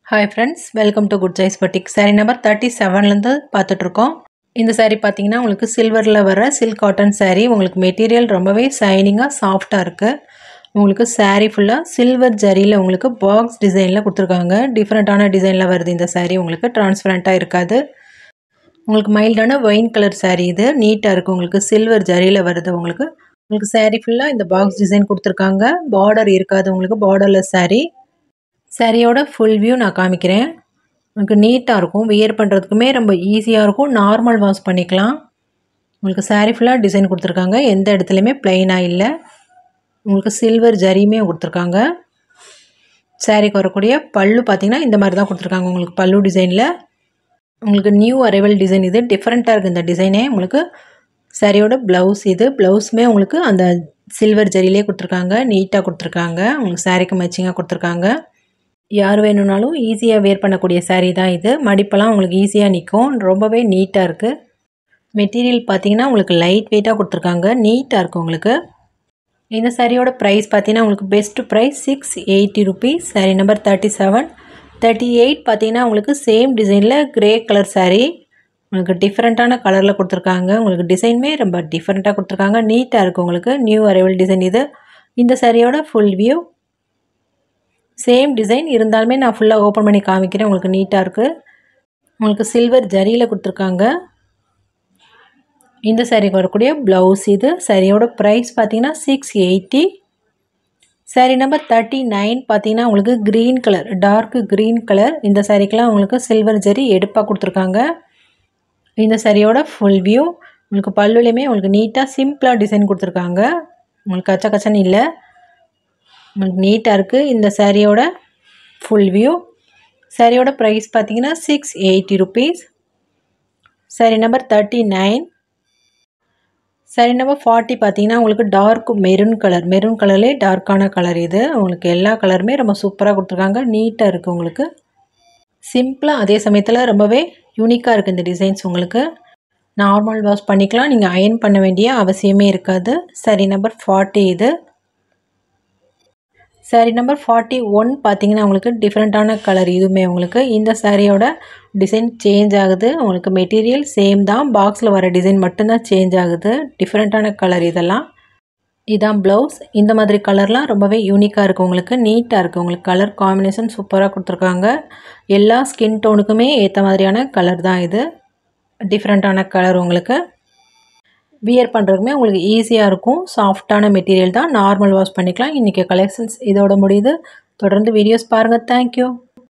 hi friends welcome to good size batik sari number thirty செவன்லேருந்து பார்த்துட்ருக்கோம் இந்த சாரீ பார்த்தீங்கன்னா உங்களுக்கு சில்வரில் வர சில்க் காட்டன் சாரீ உங்களுக்கு மெட்டீரியல் ரொம்பவே ஷைனிங்காக சாஃப்டாக இருக்குது உங்களுக்கு சாரீ ஃபுல்லாக சில்வர் ஜரியில் உங்களுக்கு பாக்ஸ் டிசைனில் கொடுத்துருக்காங்க டிஃப்ரெண்ட்டான டிசைனில் வருது இந்த சாரீ உங்களுக்கு டிரான்ஸ்பரண்ட்டாக இருக்காது உங்களுக்கு மைல்டான ஒயின் கலர் சாரீ இது நீட்டாக இருக்குது உங்களுக்கு சில்வர் ஜரியில் வருது உங்களுக்கு உங்களுக்கு சாரீ ஃபுல்லாக இந்த பாக்ஸ் டிசைன் கொடுத்துருக்காங்க பார்டர் இருக்காது உங்களுக்கு பார்டர்லெஸ் சாரீ சாரியோட ஃபுல் வியூ நான் காமிக்கிறேன் உங்களுக்கு நீட்டாக இருக்கும் வியர் பண்ணுறதுக்குமே ரொம்ப ஈஸியாக இருக்கும் நார்மல் வாஷ் பண்ணிக்கலாம் உங்களுக்கு சாரீ ஃபுல்லாக டிசைன் கொடுத்துருக்காங்க எந்த இடத்துலையுமே ப்ளைனாக இல்லை உங்களுக்கு சில்வர் ஜரியுமே கொடுத்துருக்காங்க சாரீக்கு வரக்கூடிய பல்லு பார்த்திங்கன்னா இந்த மாதிரி தான் கொடுத்துருக்காங்க உங்களுக்கு பல்லு டிசைனில் உங்களுக்கு நியூ அரைவல் டிசைன் இது டிஃப்ரெண்ட்டாக இருக்குது இந்த டிசைனே உங்களுக்கு சாரியோட ப்ளவுஸ் இது ப்ளவுஸுமே உங்களுக்கு அந்த சில்வர் ஜரியிலே கொடுத்துருக்காங்க நீட்டாக கொடுத்துருக்காங்க உங்களுக்கு சாரீக்கு மேட்சிங்காக கொடுத்துருக்காங்க யார் வேணும்னாலும் ஈஸியாக வேர் பண்ணக்கூடிய சாரீ தான் இது மடிப்பெல்லாம் உங்களுக்கு ஈஸியாக நிற்கும் ரொம்பவே நீட்டாக இருக்குது மெட்டீரியல் பார்த்தீங்கன்னா உங்களுக்கு லைட் வெயிட்டாக கொடுத்துருக்காங்க நீட்டாக இருக்குது உங்களுக்கு இந்த சாரியோட ப்ரைஸ் பார்த்தீங்கன்னா உங்களுக்கு best price six eighty rupees sari number thirty seven thirty eight பார்த்தீங்கன்னா உங்களுக்கு சேம் டிசைனில் க்ரே கலர் சாரீ உங்களுக்கு டிஃப்ரெண்ட்டான கலரில் கொடுத்துருக்காங்க உங்களுக்கு டிசைனுமே ரொம்ப டிஃப்ரெண்ட்டாக கொடுத்துருக்காங்க நீட்டாக இருக்குது உங்களுக்கு நியூ அரைவல் டிசைன் இது இந்த சாரியோட ஃபுல் வியூ சேம் டிசைன் இருந்தாலுமே நான் ஃபுல்லாக ஓப்பன் பண்ணி காமிக்கிறேன் உங்களுக்கு நீட்டாக இருக்குது உங்களுக்கு சில்வர் ஜரியில் கொடுத்துருக்காங்க இந்த சாரீக்கு வரக்கூடிய ப்ளவுஸ் இது சாரியோட ப்ரைஸ் பார்த்தீங்கன்னா six eighty sari number thirty nine பார்த்தீங்கன்னா உங்களுக்கு green colour dark green colour இந்த சாரீக்கெலாம் உங்களுக்கு சில்வர் ஜரி எடுப்பாக கொடுத்துருக்காங்க இந்த சாரியோட ஃபுல் வியூ உங்களுக்கு பல்லுலையுமே உங்களுக்கு நீட்டாக சிம்பிளாக டிசைன் கொடுத்துருக்காங்க உங்களுக்கு கச்ச கச்சன்னு இல்லை உங்களுக்கு நீட்டாக இருக்குது இந்த சாரியோட ஃபுல் வியூ சாரியோட ப்ரைஸ் பார்த்தீங்கன்னா six eighty rupees sari number thirty nine sari number forty பார்த்தீங்கன்னா உங்களுக்கு டார்க் மெரூன் கலர் மெரூன் கலர்லேயே டார்க்கான கலர் இது உங்களுக்கு எல்லா கலருமே ரொம்ப சூப்பராக கொடுத்துருக்காங்க நீட்டாக இருக்குது உங்களுக்கு சிம்பிளாக அதே சமயத்தில் ரொம்பவே யூனிக்காக இருக்குது இந்த டிசைன்ஸ் உங்களுக்கு நார்மல் வாஷ் பண்ணிக்கலாம் நீங்கள் அயன் பண்ண வேண்டிய அவசியமே இருக்காது சரி நம்பர் ஃபார்ட்டி இது சாரீ நம்பர் ஃபார்ட்டி ஒன் பார்த்தீங்கன்னா உங்களுக்கு டிஃப்ரெண்ட்டான கலர் இதுவுமே உங்களுக்கு இந்த சாரியோட டிசைன் சேஞ்ச் ஆகுது உங்களுக்கு மெட்டீரியல் சேம் தான் பாக்ஸில் வர டிசைன் மட்டும்தான் சேஞ்ச் ஆகுது டிஃப்ரெண்ட்டான கலர் இதெல்லாம் இதான் ப்ளவுஸ் இந்த மாதிரி கலர்லாம் ரொம்பவே யூனிக்காக இருக்குது உங்களுக்கு நீட்டாக இருக்குது உங்களுக்கு கலர் காம்பினேஷன் சூப்பராக கொடுத்துருக்காங்க எல்லா ஸ்கின் டோனுக்குமே ஏற்ற மாதிரியான கலர் தான் இது டிஃப்ரெண்ட்டான கலர் உங்களுக்கு வியர் பண்ணுறதுக்குமே உங்களுக்கு ஈஸியாக இருக்கும் சாஃப்டான மெட்டீரியல் தான் நார்மல் வாஷ் பண்ணிக்கலாம் இன்றைக்கி கலெக்ஷன்ஸ் இதோட முடியுது தொடர்ந்து வீடியோஸ் பாருங்கள் தேங்க்யூ